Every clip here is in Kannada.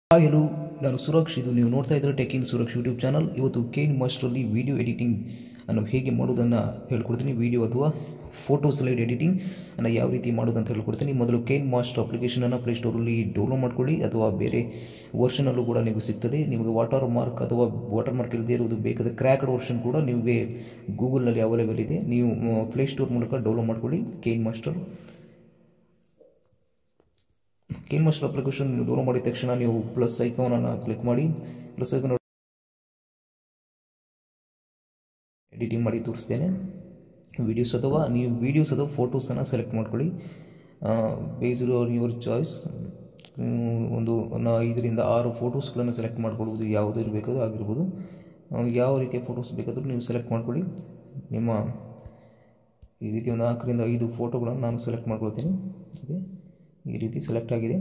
ಹಾಯ್ ಹಲೋ ನಾನು ಸುರಕ್ಷ್ ಇದು ನೀವು ನೋಡ್ತಾ ಇದ್ದರೆ tech in Suraksh YouTube channel ಇವತ್ತು ಕೇನ್ ಮಾಸ್ಟ್ರಲ್ಲಿ ವಿಡಿಯೋ ಎಡಿಟಿಂಗ್ ಅನ್ನು ಹೇಗೆ ಮಾಡೋದನ್ನು ಹೇಳ್ಕೊಡ್ತೀನಿ ವಿಡಿಯೋ ಅಥವಾ ಫೋಟೋ ಸ್ಲೈಡ್ ಎಡಿಟಿಂಗ್ ಅನ್ನು ಯಾವ ರೀತಿ ಮಾಡೋದಂತ ಹೇಳ್ಕೊಡ್ತೀನಿ ಮೊದಲು ಕೇನ್ ಮಾಸ್ಟರ್ ಅಪ್ಲಿಕೇಶನನ್ನು ಪ್ಲೇಸ್ಟೋರಲ್ಲಿ ಡೌನ್ಲೋಡ್ ಮಾಡ್ಕೊಳ್ಳಿ ಅಥವಾ ಬೇರೆ ವರ್ಷನಲ್ಲೂ ಕೂಡ ನಿಮಗೆ ಸಿಗ್ತದೆ ನಿಮಗೆ ವಾಟರ್ ಮಾರ್ಕ್ ಅಥವಾ ವಾಟರ್ ಮಾರ್ಕ್ ಇಲ್ಲದೆ ಇರುವುದು ಬೇಕಾದ ಕ್ರ್ಯಾಕ್ಡ್ ವರ್ಷನ್ ಕೂಡ ನಿಮಗೆ ಗೂಗಲ್ನಲ್ಲಿ ಅವೈಲೇಬಲ್ ಇದೆ ನೀವು ಪ್ಲೇಸ್ಟೋರ್ ಮೂಲಕ ಡೌನ್ಲೋಡ್ ಮಾಡ್ಕೊಳ್ಳಿ KineMaster KineMaster application download ಮಾಡಿದ ತಕ್ಷಣ ನೀವು ಪ್ಲಸ್ ಐಕಾನನ್ನು ಕ್ಲಿಕ್ ಮಾಡಿ ಪ್ಲಸ್ ಐಕಾನ್ ಎಡಿಟಿಂಗ್ ಮಾಡಿ ತೋರಿಸ್ತೇನೆ ವೀಡಿಯೋಸ್ ಅಥವಾ ನೀವು ವೀಡಿಯೋಸ್ ಅಥವಾ ಫೋಟೋಸನ್ನು ಸೆಲೆಕ್ಟ್ ಮಾಡ್ಕೊಳ್ಳಿ ಬೇಸ್ಡ್ ಆನ್ ಯುವರ್ ಚಾಯ್ಸ್ ಒಂದು ನ- ಐದರಿಂದ ಆರು ಫೋಟೋಸ್ಗಳನ್ನು ಸೆಲೆಕ್ಟ್ ಮಾಡ್ಕೊಳ್ಬೋದು ಯಾವುದು ಇರಬೇಕಾದ್ರೂ ಆಗಿರ್ಬೋದು ಆ, ಯಾವ ರೀತಿಯ ಫೋಟೋಸ್ ಬೇಕಾದರೂ ನೀವು ಸೆಲೆಕ್ಟ್ ಮಾಡ್ಕೊಳ್ಳಿ ನಿಮ್ಮ ಈ ರೀತಿ ಒಂದು ನಾಲ್ಕರಿಂದ ಐದು ಫೋಟೋಗಳನ್ನು ನಾನು ಸೆಲೆಕ್ಟ್ ಮಾಡ್ಕೊಳ್ತೀನಿ ಓಕೆ ಈ ರೀತಿ ಸೆಲೆಕ್ಟ್ ಆಗಿದೆ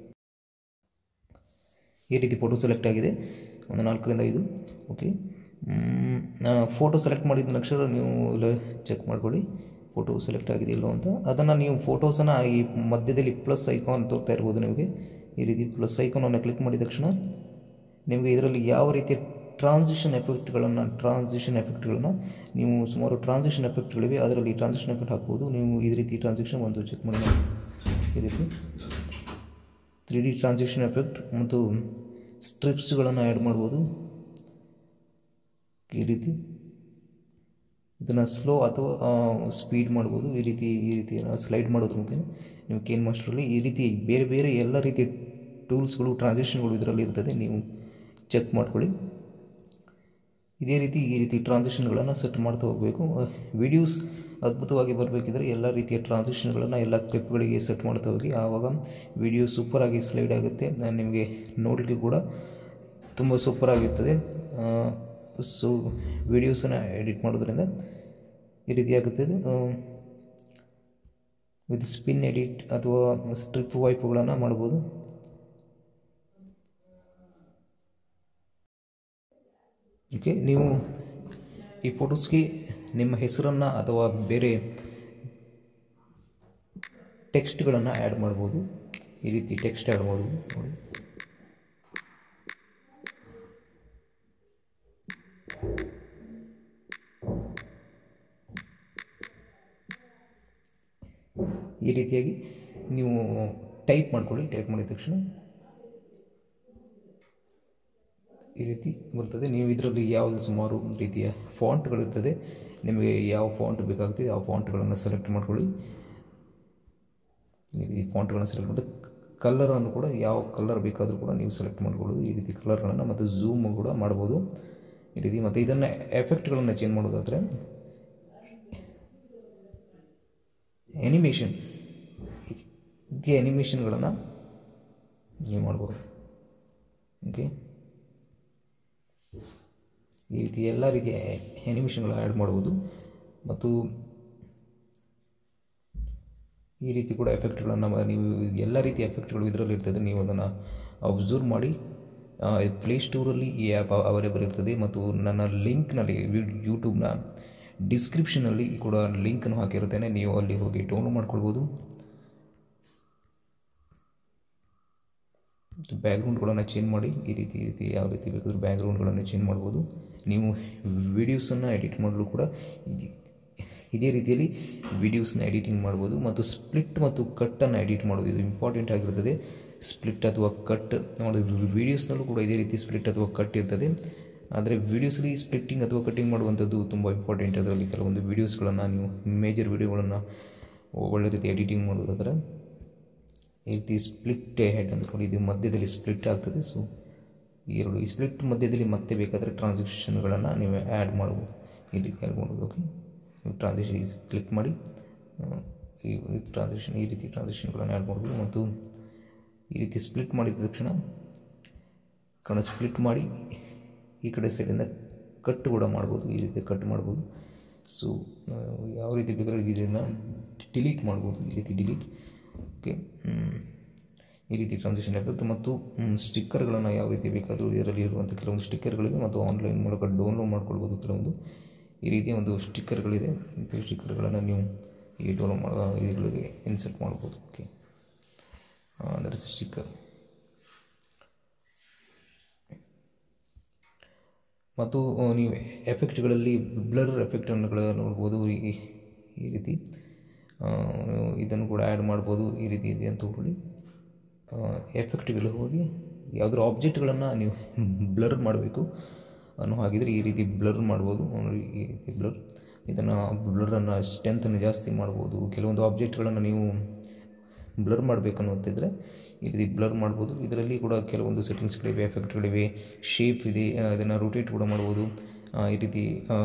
ಈ ರೀತಿ ಫೋಟೋ ಸೆಲೆಕ್ಟ್ ಆಗಿದೆ ಒಂದು ನಾಲ್ಕರಿಂದ ಐದು ಓಕೆ ಫೋಟೋ ಸೆಲೆಕ್ಟ್ ಮಾಡಿದ ತಕ್ಷಣ ನೀವು ಇಲ್ಲ ಚೆಕ್ ಮಾಡ್ಕೊಳ್ಳಿ ಫೋಟೋ ಸೆಲೆಕ್ಟ್ ಆಗಿದೆ ಇಲ್ಲೋ ಅಂತ ಅದನ್ನು ನೀವು ಫೋಟೋಸನ್ನು ಈ ಮಧ್ಯದಲ್ಲಿ ಪ್ಲಸ್ ಐಕಾನ್ ತೋರ್ತಾ ಇರ್ಬೋದು ನಿಮಗೆ ಈ ರೀತಿ ಪ್ಲಸ್ ಐಕಾನನ್ನು ಕ್ಲಿಕ್ ಮಾಡಿದ ತಕ್ಷಣ ನಿಮಗೆ ಇದರಲ್ಲಿ ಯಾವ ರೀತಿಯ ಟ್ರಾನ್ಸಿಷನ್ ಎಫೆಕ್ಟ್ಗಳನ್ನು ಟ್ರಾನ್ಸಿಷನ್ ಎಫೆಕ್ಟ್ಗಳನ್ನು ನೀವು ಸುಮಾರು ಟ್ರಾನ್ಸಿಷನ್ ಎಫೆಕ್ಟ್ಗಳಿವೆ ಅದರಲ್ಲಿ ಟ್ರಾನ್ಸಿಷನ್ ಎಫೆಕ್ಟ್ ಹಾಕ್ಬೋದು ನೀವು ಈ ರೀತಿ ಟ್ರಾನ್ಸಿಷನ್ ಒಂದು ಚೆಕ್ ಮಾಡಿ ನೋಡಿ. ಈ ರೀತಿ ತ್ರೀ ಡಿ ಟ್ರಾನ್ಸಿಷನ್ ಎಫೆಕ್ಟ್ ಮತ್ತು ಸ್ಟ್ರಿಪ್ಸ್ಗಳನ್ನು ಆ್ಯಡ್ ಮಾಡ್ಬೋದು ಈ ರೀತಿ ಇದನ್ನು ಸ್ಲೋ ಅಥವಾ ಸ್ಪೀಡ್ ಮಾಡ್ಬೋದು ಈ ರೀತಿ ಈ ರೀತಿ ಸ್ಲೈಡ್ ಮಾಡೋದ್ರ ಮುಖೇನ ನೀವು ಕೇನ್ ಮಾಸ್ಟ್ರಲ್ಲಿ ಈ ರೀತಿ ಬೇರೆ ಬೇರೆ ಎಲ್ಲ ರೀತಿಯ ಟೂಲ್ಸ್ಗಳು ಟ್ರಾನ್ಸಿಷನ್ಗಳು ಇದರಲ್ಲಿ ಇರ್ತದೆ ನೀವು ಚೆಕ್ ಮಾಡ್ಕೊಳ್ಳಿ ಇದೇ ರೀತಿ ಈ ರೀತಿ ಟ್ರಾನ್ಸಿಷನ್ಗಳನ್ನು ಸೆಟ್ ಮಾಡ್ತಾ ಹೋಗಬೇಕು ವಿಡಿಯೋಸ್ ಅದ್ಭುತವಾಗಿ ಬರಬೇಕಿದ್ರೆ ಎಲ್ಲ ರೀತಿಯ ಟ್ರಾನ್ಸಿಷನ್ಗಳನ್ನು ಎಲ್ಲ ಕ್ಲಿಪ್ಗಳಿಗೆ ಸೆಟ್ ಮಾಡ್ತಾ ಹೋಗಿ ಆವಾಗ ವಿಡಿಯೋ ಸೂಪರಾಗಿ ಸ್ಲೈಡ್ ಆಗುತ್ತೆ ನಾನು ನಿಮಗೆ ನೋಡಲಿಕ್ಕೆ ಕೂಡ ತುಂಬ ಸೂಪರ್ ಆಗಿರ್ತದೆ ಸೊ ವಿಡಿಯೋಸನ್ನು ಎಡಿಟ್ ಮಾಡೋದ್ರಿಂದ ಈ ರೀತಿ ಆಗುತ್ತದೆ ವಿತ್ ಸ್ಪಿನ್ ಎಡಿಟ್ ಅಥವಾ ಸ್ಟ್ರಿಪ್ ವೈಪ್ಗಳನ್ನು ಮಾಡ್ಬೋದು ಓಕೆ ನೀವು ಈ ಫೋಟೋಸ್ಗೆ ನಿಮ್ಮ ಹೆಸರನ್ನು ಅಥವಾ ಬೇರೆ ಟೆಕ್ಸ್ಟ್ಗಳನ್ನು ಆ್ಯಡ್ ಮಾಡ್ಬೋದು ಈ ರೀತಿ ಟೆಕ್ಸ್ಟ್ ಆ್ಯಡ್ ಮಾಡ್ಬೋದು ನೋಡಿ ಈ ರೀತಿಯಾಗಿ ನೀವು ಟೈಪ್ ಮಾಡ್ಕೊಳ್ಳಿ ಟೈಪ್ ಮಾಡಿದ ತಕ್ಷಣ ಈ ರೀತಿ ಬರ್ತದೆ ನೀವು ಇದರಲ್ಲಿ ಯಾವುದು ಸುಮಾರು ರೀತಿಯ ಫಾಂಟ್ಗಳಿರ್ತದೆ ನಿಮಗೆ ಯಾವ ಫಾಂಟ್ ಬೇಕಾಗ್ತದೆ ಆ ಫಾಂಟ್ಗಳನ್ನು ಸೆಲೆಕ್ಟ್ ಮಾಡ್ಕೊಳ್ಳಿ ಈ ರೀತಿ ಫಾಂಟ್ಗಳನ್ನು ಸೆಲೆಕ್ಟ್ ಮಾಡಿ ಕಲರನ್ನು ಕೂಡ ಯಾವ ಕಲರ್ ಬೇಕಾದರೂ ಕೂಡ ನೀವು ಸೆಲೆಕ್ಟ್ ಮಾಡ್ಕೊಳ್ಳೋದು ಈ ರೀತಿ ಕಲರ್ಗಳನ್ನು ಮತ್ತು ಝೂಮ್ ಕೂಡ ಮಾಡ್ಬೋದು ಈ ರೀತಿ ಮತ್ತು ಇದನ್ನು ಎಫೆಕ್ಟ್ಗಳನ್ನು ಚೇಂಜ್ ಮಾಡೋದಾದರೆ ಎನಿಮೇಷನ್ ಇದಕ್ಕೆ ಎನಿಮೇಷನ್ಗಳನ್ನು ನೀವು ಮಾಡ್ಬೋದು ಓಕೆ ಈ ರೀತಿ ಎಲ್ಲ ರೀತಿಯ ಎನಿಮೇಷನ್ಗಳು ಆ್ಯಡ್ ಮಾಡ್ಬೋದು ಮತ್ತು ಈ ರೀತಿ ಕೂಡ ಎಫೆಕ್ಟ್ಗಳನ್ನು ನೀವು ಎಲ್ಲ ರೀತಿಯ ಎಫೆಕ್ಟ್ಗಳು ಇದರಲ್ಲಿ ಇರ್ತದೆ ನೀವು ಅದನ್ನು ಅಬ್ಸರ್ವ್ ಮಾಡಿ ಪ್ಲೇಸ್ಟೋರಲ್ಲಿ ಈ ಆ್ಯಪ್ ಅವೈಲೇಬಲ್ ಇರ್ತದೆ ಮತ್ತು ನನ್ನ ಲಿಂಕ್ನಲ್ಲಿ ಯೂಟ್ಯೂಬ್ನ ಡಿಸ್ಕ್ರಿಪ್ಷನಲ್ಲಿ ಕೂಡ ಲಿಂಕನ್ನು ಹಾಕಿರುತ್ತೇನೆ ನೀವು ಅಲ್ಲಿ ಹೋಗಿ ಡೌನ್ಲೋಡ್ ಮಾಡ್ಕೊಳ್ಬೋದು ಬ್ಯಾಕ್ಗ್ರೌಂಡ್ಗಳನ್ನು ಚೇಂಜ್ ಮಾಡಿ ಈ ರೀತಿ ಈ ರೀತಿ ಯಾವ ರೀತಿ ಬೇಕಾದರೂ ಬ್ಯಾಕ್ಗ್ರೌಂಡ್ಗಳನ್ನು ಚೇಂಜ್ ಮಾಡ್ಬೋದು ನೀವು ವಿಡಿಯೋಸನ್ನು ಎಡಿಟ್ ಮಾಡಲು ಕೂಡ ಇದ್- ಇದೇ ರೀತಿಯಲ್ಲಿ ವಿಡಿಯೋಸ್ನ ಎಡಿಟಿಂಗ್ ಮಾಡ್ಬೋದು ಮತ್ತು ಸ್ಪ್ಲಿಟ್ ಮತ್ತು ಕಟ್ಟನ್ನು ಎಡಿಟ್ ಮಾಡೋದು ಇದು ಇಂಪಾರ್ಟೆಂಟ್ ಆಗಿರ್ತದೆ ಸ್ಪ್ಲಿಟ್ ಅಥವಾ ಕಟ್ ನೋಡಿ ವೀಡಿಯೋಸ್ನಲ್ಲೂ ಕೂಡ ಇದೇ ರೀತಿ ಸ್ಪ್ಲಿಟ್ ಅಥವಾ ಕಟ್ ಇರ್ತದೆ ಆದರೆ ವೀಡಿಯೋಸಲ್ಲಿ ಸ್ಪ್ಲಿಟ್ಟಿಂಗ್ ಅಥವಾ ಕಟ್ಟಿಂಗ್ ಮಾಡುವಂಥದ್ದು ತುಂಬ ಇಂಪಾರ್ಟೆಂಟ್ ಅದರಲ್ಲಿ ಕೆಲವೊಂದು ವೀಡಿಯೋಸ್ಗಳನ್ನು ನೀವು ಮೇಜರ್ ವೀಡಿಯೋಗಳನ್ನು ಒಳ್ಳೆ ರೀತಿ ಎಡಿಟಿಂಗ್ ಮಾಡೋದಾದ್ರೆ ಈ ರೀತಿ ಸ್ಪ್ಲಿಟ್ ಹೆಡ್ ಅಂತ ನೋಡಿ ಇದು ಮಧ್ಯದಲ್ಲಿ ಸ್ಪ್ಲಿಟ್ ಆಗ್ತದೆ ಸೊ ಈ ಎರಡು ಈ ಸ್ಪ್ಲಿಟ್ ಮಧ್ಯದಲ್ಲಿ ಮತ್ತೆ ಬೇಕಾದರೆ ಟ್ರಾನ್ಸಾಕ್ಷನ್ಗಳನ್ನು ನೀವು ಆ್ಯಡ್ ಮಾಡ್ಬೋದು ಈ ರೀತಿ ಆ್ಯಡ್ ಮಾಡ್ಬೋದು ಓಕೆ ನೀವು ಟ್ರಾನ್ಸಾಕ್ಷನ್ ಕ್ಲಿಕ್ ಮಾಡಿ ಆ, ಈ ಟ್ರಾನ್ಸಾಕ್ಷನ್ ಈ ರೀತಿ ಟ್ರಾನ್ಸಾಕ್ಷನ್ಗಳನ್ನು ಆ್ಯಡ್ ಮಾಡ್ಬೋದು ಮತ್ತು ಈ ರೀತಿ ಸ್ಪ್ಲಿಟ್ ಮಾಡಿದ ತಕ್ಷಣ ಕಣ ಸ್ಪ್ಲಿಟ್ ಮಾಡಿ ಈ ಕಡೆ ಸೈಡಿಂದ ಕಟ್ ಕೂಡ ಮಾಡ್ಬೋದು ಈ ರೀತಿ ಕಟ್ ಮಾಡ್ಬೋದು ಸೊ ಯಾವ ರೀತಿ ಬೇಕಾದ್ರೆ ಇದನ್ನು ಡಿಲೀಟ್ ಮಾಡ್ಬೋದು ಈ ರೀತಿ ಡಿಲೀಟ್ ಓಕೆ ಈ ರೀತಿ ಟ್ರಾನ್ಸಾಕ್ಷನ್ ಎಫೆಕ್ಟ್ ಮತ್ತು ಸ್ಟಿಕ್ಕರ್ಗಳನ್ನು ಯಾವ ರೀತಿ ಬೇಕಾದರೂ ಇದರಲ್ಲಿ ಇರುವಂಥ ಕೆಲವೊಂದು ಸ್ಟಿಕ್ಕರ್ಗಳಿವೆ ಮತ್ತು ಆನ್ಲೈನ್ ಮೂಲಕ ಡೌನ್ಲೋಡ್ ಮಾಡ್ಕೊಳ್ಬೋದು ಕೆಲವೊಂದು ಈ ರೀತಿಯ ಒಂದು ಸ್ಟಿಕ್ಕರ್ಗಳಿದೆ ಇಂಥ ಸ್ಟಿಕ್ಕರ್ಗಳನ್ನು ನೀವು ಈ ಡೌನ್ಲೋಡ್ ಮಾಡೋ ಇವುಗಳಿಗೆ ಇನ್ಸರ್ಟ್ ಮಾಡ್ಬೋದು ಓಕೆ ದಟ್ ಇಸ್ ಸ್ಟಿಕ್ಕರ್ ಮತ್ತು ಆ, ನೀವು ಎಫೆಕ್ಟ್ಗಳಲ್ಲಿ ಬ್ಲರ್ ಎಫೆಕ್ಟನ್ನು ನೋಡ್ಬೋದು ಈ ಈ ರೀತಿ ಆ, ಇದನ್ನು ಕೂಡ ಆ್ಯಡ್ ಮಾಡ್ಬೋದು ಈ ರೀತಿ ಇದೆ ಅಂತ ಹೇಳಿ ಎಫೆಕ್ಟ್ಗಳು ಹೋಗಿ ಯಾವುದಾದ್ರು ಆಬ್ಜೆಕ್ಟ್ಗಳನ್ನು ನೀವು ಬ್ಲರ್ ಮಾಡಬೇಕು ಅನ್ನೋ ಹಾಗಿದ್ರೆ ಈ ರೀತಿ ಬ್ಲರ್ ಮಾಡ್ಬೋದು ನೋಡಿ ಈ ರೀತಿ ಬ್ಲರ್ ಇದನ್ನು ಬ್ಲರನ್ನು ಸ್ಟ್ರೆಂತನ್ನು ಜಾಸ್ತಿ ಮಾಡ್ಬೋದು ಕೆಲವೊಂದು ಆಬ್ಜೆಕ್ಟ್ಗಳನ್ನು ನೀವು ಬ್ಲರ್ ಮಾಡಬೇಕು ಅನ್ನೋಂತಿದ್ರೆ ಈ ರೀತಿ ಬ್ಲರ್ ಮಾಡ್ಬೋದು ಇದರಲ್ಲಿ ಕೂಡ ಕೆಲವೊಂದು ಸೆಟ್ಟಿಂಗ್ಸ್ಗಳಿವೆ ಎಫೆಕ್ಟ್ಗಳಿವೆ ಶೇಪ್ ಇದೆ ಅದನ್ನು ರೊಟೇಟ್ ಕೂಡ ಮಾಡ್ಬೋದು ಆ, ಈ ರೀತಿ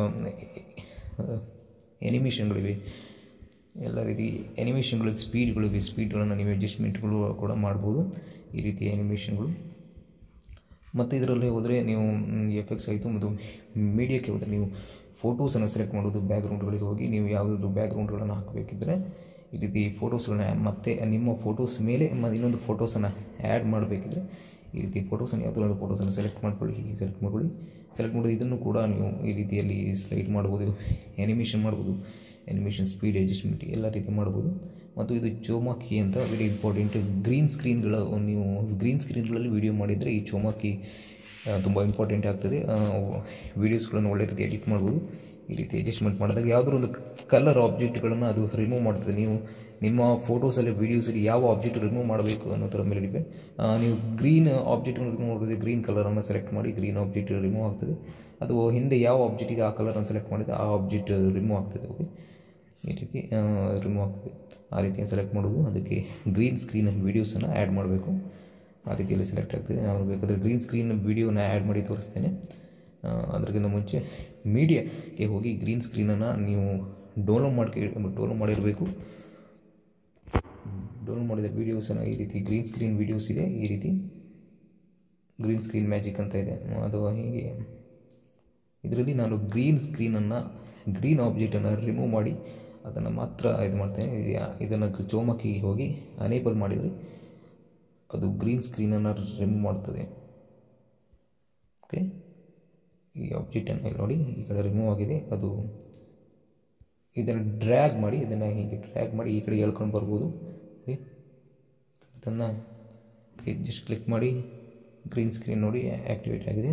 ಎನಿಮೇಷನ್ಗಳಿವೆ ಎಲ್ಲ ರೀತಿ ಎನಿಮೇಷನ್ಗಳ ಸ್ಪೀಡ್ಗಳಿವೆ ಸ್ಪೀಡ್ಗಳನ್ನು ನೀವು ಅಡ್ಜಸ್ಟ್ಮೆಂಟ್ಗಳು ಕೂಡ ಮಾಡ್ಬೋದು ಈ ರೀತಿ ಎನಿಮೇಷನ್ಗಳು ಮತ್ತು ಇದರಲ್ಲಿ ಹೋದರೆ ನೀವು ಎಫೆಕ್ಟ್ಸ್ ಆಯಿತು ಮತ್ತು ಮೀಡಿಯಾಕ್ಕೆ ಹೋದರೆ ನೀವು ಫೋಟೋಸನ್ನು ಸೆಲೆಕ್ಟ್ ಮಾಡೋದು ಬ್ಯಾಕ್ಗ್ರೌಂಡ್ಗಳಿಗೆ ಹೋಗಿ ನೀವು ಯಾವುದಾದ್ರು ಬ್ಯಾಕ್ಗ್ರೌಂಡ್ಗಳನ್ನು ಹಾಕಬೇಕಿದ್ರೆ ಈ ರೀತಿ ಫೋಟೋಸ್ಗಳನ್ನ ಮತ್ತೆ ನಿಮ್ಮ ಫೋಟೋಸ್ ಮೇಲೆ ಮ- ಇನ್ನೊಂದು ಫೋಟೋಸನ್ನು ಆ್ಯಡ್ ಮಾಡಬೇಕಿದ್ರೆ ಈ ರೀತಿ ಫೋಟೋಸನ್ನು ಯಾವುದಾದ್ರು ಒಂದು ಫೋಟೋಸನ್ನು ಸೆಲೆಕ್ಟ್ ಮಾಡ್ಕೊಳ್ಳಿ ಹೀಗೆ ಸೆಲೆಕ್ಟ್ ಮಾಡ್ಕೊಳ್ಳಿ ಸೆಲೆಕ್ಟ್ ಮಾಡೋದು ಇದನ್ನು ಕೂಡ ನೀವು ಈ ರೀತಿಯಲ್ಲಿ ಸ್ಲೈಡ್ ಮಾಡ್ಬೋದು ಎನಿಮೇಷನ್ ಮಾಡ್ಬೋದು ಎನಿಮೇಷನ್ ಸ್ಪೀಡ್ ಅಡ್ಜಸ್ಟ್ಮೆಂಟ್ ಎಲ್ಲ ರೀತಿ ಮಾಡ್ಬೋದು ಮತ್ತು ಇದು ಚೋಮಾಕಿ ಅಂತ ವೆರಿ ಇಂಪಾರ್ಟೆಂಟ್ ಗ್ರೀನ್ ಸ್ಕ್ರೀನ್ಗಳ ನೀವು ಗ್ರೀನ್ ಸ್ಕ್ರೀನ್ಗಳಲ್ಲಿ ವೀಡಿಯೋ ಮಾಡಿದರೆ ಈ ಚೋಮಾಕಿ ತುಂಬ ಇಂಪಾರ್ಟೆಂಟ್ ಆಗ್ತದೆ ವೀಡಿಯೋಸ್ಗಳನ್ನು ಒಳ್ಳೆ ರೀತಿ ಎಡಿಟ್ ಮಾಡ್ಬೋದು ಈ ರೀತಿ ಅಡ್ಜಸ್ಟ್ಮೆಂಟ್ ಮಾಡಿದಾಗ ಯಾವುದಾದ್ರು ಒಂದು ಕಲರ್ ಆಬ್ಜೆಕ್ಟ್ಗಳನ್ನು ಅದು ರಿಮೂವ್ ಮಾಡ್ತದೆ ನೀವು ನಿಮ್ಮ ಫೋಟೋಸಲ್ಲಿ ವೀಡಿಯೋಸಲ್ಲಿ ಯಾವ ಆಬ್ಜೆಕ್ಟ್ ರಿಮೂವ್ ಮಾಡಬೇಕು ಅನ್ನೋ ಥರ ಮೇಲೆ ಡಿಪೆಂಡ್ ನೀವು ಗ್ರೀನ್ ಆಬ್ಜೆಕ್ಟ್ನ ರಿಮೂವ್ ಮಾಡೋದು ಗ್ರೀನ್ ಕಲರನ್ನು ಸೆಲೆಕ್ಟ್ ಮಾಡಿ ಗ್ರೀನ್ ಆಬ್ಜೆಕ್ಟ್ ರಿಮೂವ್ ಆಗ್ತದೆ ಅದು ಹಿಂದೆ ಯಾವ ಆಬ್ಜೆಕ್ಟ್ ಇದೆ ಆ ಕಲರನ್ನು ಸೆಲೆಕ್ಟ್ ಮಾಡಿದರೆ ಆ ಆಬ್ಜೆಕ್ಟ್ ರಿಮೂವ್ ಆಗ್ತದೆ ಓಕೆ ಈ ರೀತಿ ರಿಮೂವ್ ಆಗ್ತದೆ ಆ ರೀತಿ ಸೆಲೆಕ್ಟ್ ಮಾಡೋದು ಅದಕ್ಕೆ ಗ್ರೀನ್ ಸ್ಕ್ರೀನ್ ವೀಡಿಯೋಸನ್ನು ಆ್ಯಡ್ ಮಾಡಬೇಕು ಆ ರೀತಿಯಲ್ಲಿ ಸೆಲೆಕ್ಟ್ ಆಗ್ತದೆ ನಾನು ಬೇಕಾದರೆ ಗ್ರೀನ್ ಸ್ಕ್ರೀನ್ ವೀಡಿಯೋನ ಆ್ಯಡ್ ಮಾಡಿ ತೋರಿಸ್ತೇನೆ ಆ, ಅದಕ್ಕಿಂತ ಮುಂಚೆ ಮೀಡಿಯಾಗೆ ಹೋಗಿ ಗ್ರೀನ್ ಸ್ಕ್ರೀನನ್ನು ನೀವು ಡೌನ್ಲೋಡ್ ಮಾಡ್ಕೆ ಡೌನ್ಲೋಡ್ ಮಾಡಿರಬೇಕು ಡೌನ್ಲೋಡ್ ಮಾಡಿದ ವೀಡಿಯೋಸನ್ನು ಈ ರೀತಿ ಗ್ರೀನ್ ಸ್ಕ್ರೀನ್ ವೀಡಿಯೋಸ್ ಇದೆ ಈ ರೀತಿ ಗ್ರೀನ್ ಸ್ಕ್ರೀನ್ ಮ್ಯಾಜಿಕ್ ಅಂತ ಇದೆ ಅದು ಹೀಗೆ ಇದರಲ್ಲಿ ನಾನು ಗ್ರೀನ್ ಸ್ಕ್ರೀನನ್ನು ಗ್ರೀನ್ ಆಬ್ಜೆಕ್ಟನ್ನು ರಿಮೂವ್ ಮಾಡಿ ಅದನ್ನು ಮಾತ್ರ ಇದು ಮಾಡ್ತೇನೆ ಇದನ್ನು ಚೋಮಕಿ ಹೋಗಿ ಅನೇಬಲ್ ಮಾಡಿದರೆ ಅದು ಗ್ರೀನ್ ಸ್ಕ್ರೀನನ್ನು ರಿಮೂವ್ ಮಾಡ್ತದೆ ಓಕೆ ಈ ಆಬ್ಜೆಕ್ಟನ್ನು ಇಲ್ಲಿ ನೋಡಿ ಈ ಕಡೆ ರಿಮೂವ್ ಆಗಿದೆ ಅದು ಇದನ್ನು ಡ್ರ್ಯಾಗ್ ಮಾಡಿ ಇದನ್ನು ಹೀಗೆ ಡ್ರ್ಯಾಗ್ ಮಾಡಿ ಈ ಕಡೆ ಎಳ್ಕೊಂಡು ಬರ್ಬೋದು ನೋಡಿ ಇದನ್ನು ಜಸ್ಟ್ ಕ್ಲಿಕ್ ಮಾಡಿ ಗ್ರೀನ್ ಸ್ಕ್ರೀನ್ ನೋಡಿ ಆ್ಯಕ್ಟಿವೇಟ್ ಆಗಿದೆ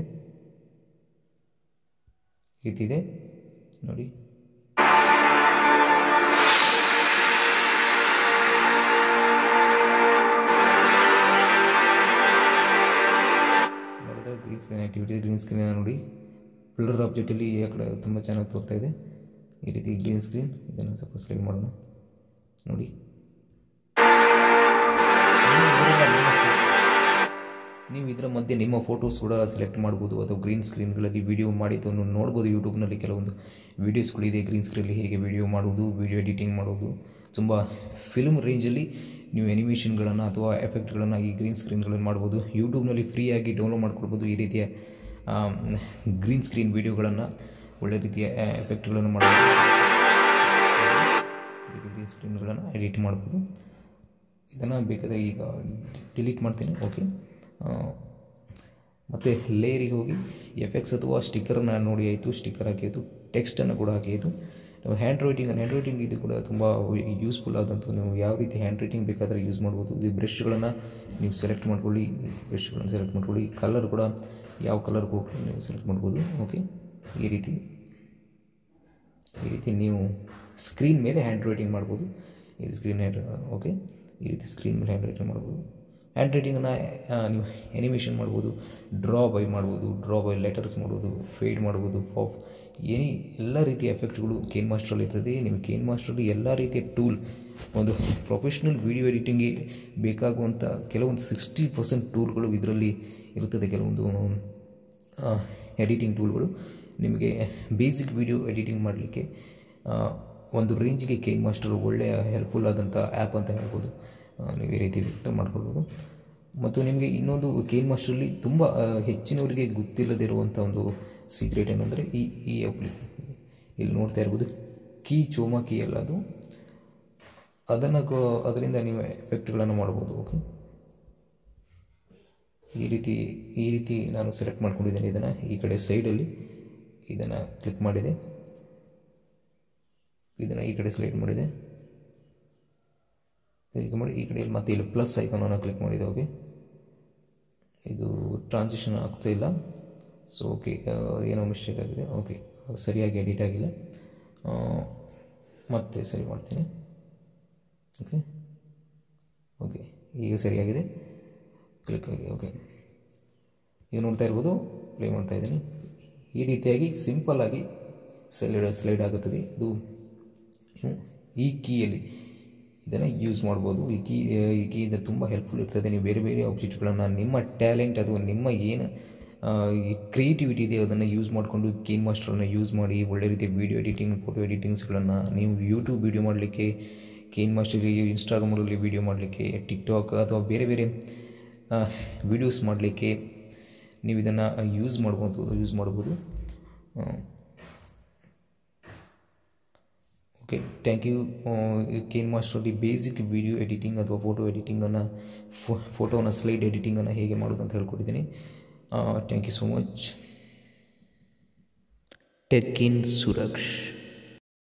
ಈ ರೀತಿ ಇದೆ ನೋಡಿ ನೋಡಿದ್ರೆ green screen activity green screen ನೋಡಿ ಬ್ಲರ್ ಆಬ್ಜೆಕ್ಟಲ್ಲಿ ಈ ಕಡೆ ತುಂಬ ಚೆನ್ನಾಗಿ ತೋರ್ತಾ ಇದೆ ಈ ರೀತಿ ಗ್ರೀನ್ ಸ್ಕ್ರೀನ್ ಇದನ್ನು ಸ್ವಲ್ಪ ಸ್ಲೈಡ್ ಮಾಡೋಣ ನೋಡಿ ನೀವು ಇದರ ಮಧ್ಯೆ ನಿಮ್ಮ ಫೋಟೋಸ್ ಕೂಡ ಸೆಲೆಕ್ಟ್ ಮಾಡ್ಬೋದು ಅಥವಾ ಗ್ರೀನ್ ಸ್ಕ್ರೀನ್ಗಳಲ್ಲಿ ವಿಡಿಯೋ ಮಾಡಿದ್ದನ್ನು ನೋಡ್ಬೋದು ಯೂಟ್ಯೂಬ್ನಲ್ಲಿ ಕೆಲವೊಂದು ವೀಡಿಯೋಸ್ಗಳಿದೆ ಗ್ರೀನ್ ಸ್ಕ್ರೀನಲ್ಲಿ ಹೇಗೆ ವಿಡಿಯೋ ಮಾಡೋದು ವಿಡಿಯೋ ಎಡಿಟಿಂಗ್ ಮಾಡೋದು ತುಂಬ ಫಿಲ್ಮ್ ರೇಂಜಲ್ಲಿ ನೀವು ಎನಿಮೇಷನ್ಗಳನ್ನು ಅಥವಾ ಎಫೆಕ್ಟ್ಗಳನ್ನು ಈ ಗ್ರೀನ್ ಸ್ಕ್ರೀನ್ಗಳಲ್ಲಿ ಮಾಡ್ಬೋದು ಯೂಟ್ಯೂಬ್ನಲ್ಲಿ ಫ್ರೀಯಾಗಿ ಡೌನ್ಲೋಡ್ ಮಾಡ್ಕೊಳ್ಬೋದು ಈ ರೀತಿಯ ಗ್ರೀನ್ ಸ್ಕ್ರೀನ್ ವಿಡಿಯೋಗಳನ್ನು ಒಳ್ಳೆ ರೀತಿಯ ಎಫೆಕ್ಟ್ಗಳನ್ನು ಮಾಡ್ಬೋದು ಈ ರೀತಿ ಗ್ರೀನ್ ಸ್ಕ್ರೀನ್ಗಳನ್ನು ಎಡಿಟ್ ಮಾಡ್ಬೋದು ಇದನ್ನು ಬೇಕಾದರೆ ಈಗ ಡಿಲೀಟ್ ಮಾಡ್ತೇನೆ ಓಕೆ ಮತ್ತು ಲೇಯರಿಗೆ ಹೋಗಿ ಎಫೆಕ್ಟ್ಸ್ ಅಥವಾ ಸ್ಟಿಕ್ಕರನ್ನು ನೋಡಿ ಆಯಿತು ಸ್ಟಿಕ್ಕರ್ ಹಾಕಿ ಆಯಿತು ಟೆಕ್ಸ್ಟನ್ನು ಕೂಡ ಹಾಕಿ ಆಯಿತು ಹ್ಯಾಂಡ್ ರೈಟಿಂಗ್ ಹ್ಯಾಂಡ್ ರೈಟಿಂಗ್ ಇದು ಕೂಡ ತುಂಬ ಯೂಸ್ಫುಲ್ ಆದಂಥ ನೀವು ಯಾವ ರೀತಿ ಹ್ಯಾಂಡ್ ರೈಟಿಂಗ್ ಬೇಕಾದರೆ ಯೂಸ್ ಮಾಡ್ಬೋದು ಈ ಬ್ರಷ್ಗಳನ್ನು ನೀವು ಸೆಲೆಕ್ಟ್ ಮಾಡ್ಕೊಳ್ಳಿ ಬ್ರಷ್ಗಳನ್ನು ಸೆಲೆಕ್ಟ್ ಮಾಡ್ಕೊಳ್ಳಿ ಕಲರ್ ಕೂಡ ಯಾವ ಕಲರ್ ಕೊಟ್ಟು ನೀವು ಸೆಲೆಕ್ಟ್ ಮಾಡ್ಬೋದು ಓಕೆ ಈ ರೀತಿ ಈ ರೀತಿ ನೀವು ಸ್ಕ್ರೀನ್ ಮೇಲೆ ಹ್ಯಾಂಡ್ ರೈಟಿಂಗ್ ಮಾಡ್ಬೋದು ಇದು ಸ್ಕ್ರೀನ್ ಹ್ಯಾಂಡ್ ಓಕೆ ಈ ರೀತಿ ಸ್ಕ್ರೀನ್ ಮೇಲೆ ಹ್ಯಾಂಡ್ ರೈಟಿಂಗ್ ಮಾಡ್ಬೋದು ಹ್ಯಾಂಡ್ ರೈಟಿಂಗನ್ನು ನೀವು ಎನಿಮೇಷನ್ ಮಾಡ್ಬೋದು ಡ್ರಾ ಬೈ ಮಾಡ್ಬೋದು ಡ್ರಾ ಬೈ ಲೆಟರ್ಸ್ ಮಾಡ್ಬೋದು ಫೇಡ್ ಮಾಡ್ಬೋದು ಪಾಪ್ ಎನಿ ಎಲ್ಲ ರೀತಿಯ ಎಫೆಕ್ಟ್ಗಳು ಕೇನ್ ಮಾಸ್ಟ್ರಲ್ಲಿ ಇರ್ತದೆ ನಿಮಗೆ ಕೇನ್ ಮಾಸ್ಟ್ರಲ್ಲಿ ಎಲ್ಲ ರೀತಿಯ ಟೂಲ್ ಒಂದು ಪ್ರೊಫೆಷ್ನಲ್ ವಿಡಿಯೋ ಎಡಿಟಿಂಗ್ಗೆ ಬೇಕಾಗುವಂಥ ಕೆಲವೊಂದು ಸಿಕ್ಸ್ಟಿ ಪರ್ಸೆಂಟ್ ಟೂಲ್ಗಳು ಇದರಲ್ಲಿ ಇರುತ್ತದೆ ಕೆಲವೊಂದು ಎಡಿಟಿಂಗ್ ಟೂಲ್ಗಳು ನಿಮಗೆ ಬೇಸಿಕ್ ವಿಡಿಯೋ ಎಡಿಟಿಂಗ್ ಮಾಡಲಿಕ್ಕೆ ಒಂದು ರೇಂಜ್ಗೆ ಕೇನ್ ಮಾಸ್ಟರ್ ಒಳ್ಳೆಯ ಹೆಲ್ಪ್ಫುಲ್ ಆದಂಥ ಆ್ಯಪ್ ಅಂತ ಹೇಳ್ಬೋದು ಆ, ನೀವು ಈ ರೀತಿ ವ್ಯಕ್ತ ಮಾಡ್ಕೊಳ್ಬೋದು ಮತ್ತು ನಿಮಗೆ ಇನ್ನೊಂದು ಕೇನ್ ಮಾಸ್ಟರಲ್ಲಿ ತುಂಬ ಆ, ಹೆಚ್ಚಿನವರಿಗೆ ಗೊತ್ತಿಲ್ಲದಿರುವಂಥ ಒಂದು ಸೀಕ್ರೆಟ್ ಏನಂದರೆ ಈ ಈ ಅಪ್ಲಿ ಇಲ್ಲಿ ನೋಡ್ತಾ ಇರ್ಬೋದು ಕೀ ಚೋಮಾ ಕೀ ಅಲ್ಲ ಅದು ಅದನ್ನು ಕೊ- ಅದರಿಂದ ನೀವು ಎಫೆಕ್ಟ್ಗಳನ್ನು ಮಾಡ್ಬೋದು ಓಕೆ ಈ ರೀತಿ ಈ ರೀತಿ ನಾನು ಸೆಲೆಕ್ಟ್ ಮಾಡ್ಕೊಂಡಿದ್ದೇನೆ ಇದನ್ನು ಈ ಕಡೆ ಸೈಡಲ್ಲಿ ಇದನ್ನು ಕ್ಲಿಕ್ ಮಾಡಿದೆ ಇದನ್ನು ಈ ಕಡೆ ಸ್ಲೈಡ್ ಮಾಡಿದೆ ಈಗ ಮಾಡಿ ಈ ಕಡೆ ಮತ್ತೆ ಇಲ್ಲಿ ಪ್ಲಸ್ ಐಕಾನನ್ನು ಕ್ಲಿಕ್ ಮಾಡಿದೆ ಓಕೆ ಇದು ಟ್ರಾನ್ಸಿಷನ್ ಆಗ್ತಾ ಇಲ್ಲ ಸೊ ಓಕೆ ಏನೋ ಮಿಸ್ಟೇಕ್ ಆಗಿದೆ ಓಕೆ ಸರಿಯಾಗಿ ಎಡಿಟ್ ಆಗಿಲ್ಲ ಆ, ಮತ್ತೆ ಸರಿ ಮಾಡ್ತೀನಿ ಓಕೆ ಓಕೆ ಈಗ ಸರಿಯಾಗಿದೆ ಕ್ಲಿಕ್ ಆಗಿ ಓಕೆ ಈಗ ನೋಡ್ತಾ ಇರ್ಬೋದು ಪ್ಲೇ ಮಾಡ್ತಾ ಇದ್ದೀನಿ ಈ ರೀತಿಯಾಗಿ ಸಿಂಪಲ್ಲಾಗಿ ಸ್ಲೈಡ್ ಸ್ಲೈಡ್ ಆಗುತ್ತದೆ ಇದು ನೀವು ಈ ಕೀಯಲ್ಲಿ ಇದನ್ನು ಯೂಸ್ ಮಾಡ್ಬೋದು ಈ ಕೀ ಈ ಕೀಯಿಂದ ತುಂಬ ಹೆಲ್ಪ್ಫುಲ್ ಇರ್ತದೆ ನೀವು ಬೇರೆ ಬೇರೆ ಆಬ್ಜೆಕ್ಟ್ಗಳನ್ನು ನಿಮ್ಮ ಟ್ಯಾಲೆಂಟ್ ಅದು ನಿಮ್ಮ ಏನು ಕ್ರಿಯೇಟಿವಿಟಿ ಇದೆ ಅದನ್ನು ಯೂಸ್ ಮಾಡಿಕೊಂಡು ಕೀನ್ ಮಾಸ್ಟರನ್ನು ಯೂಸ್ ಮಾಡಿ ಒಳ್ಳೆ ರೀತಿಯ ವೀಡಿಯೋ ಎಡಿಟಿಂಗ್ ಫೋಟೋ ಎಡಿಟಿಂಗ್ಸ್ಗಳನ್ನು ನೀವು ಯೂಟ್ಯೂಬ್ ವೀಡಿಯೋ ಮಾಡಲಿಕ್ಕೆ ಕೀನ್ ಮಾಸ್ಟರ್ ಇನ್ಸ್ಟಾಗ್ರಾಮಲ್ಲಿ ವೀಡಿಯೋ ಮಾಡಲಿಕ್ಕೆ ಟಿಕ್ಟಾಕ್ ಅಥವಾ ಬೇರೆ ಬೇರೆ ವೀಡಿಯೋಸ್ ಮಾಡಲಿಕ್ಕೆ ನೀವು ಇದನ್ನು ಯೂಸ್ ಮಾಡ್ಬೋದು ಯೂಸ್ ಮಾಡ್ಬೋದು ಓಕೆ ಥ್ಯಾಂಕ್ ಯು ಕೇನ್ ಮಾಸ್ಟರಲ್ಲಿ ಬೇಸಿಕ್ ವಿಡಿಯೋ ಎಡಿಟಿಂಗ್ ಅಥವಾ ಫೋಟೋ ಎಡಿಟಿಂಗನ್ನು ಫೋಟೋನ ಸ್ಲೈಡ್ ಎಡಿಟಿಂಗನ್ನು ಹೇಗೆ ಮಾಡೋದು ಅಂತ ಹೇಳ್ಕೊಟ್ಟಿದ್ದೀನಿ thank you so much tech in ಸುರಕ್ಷ್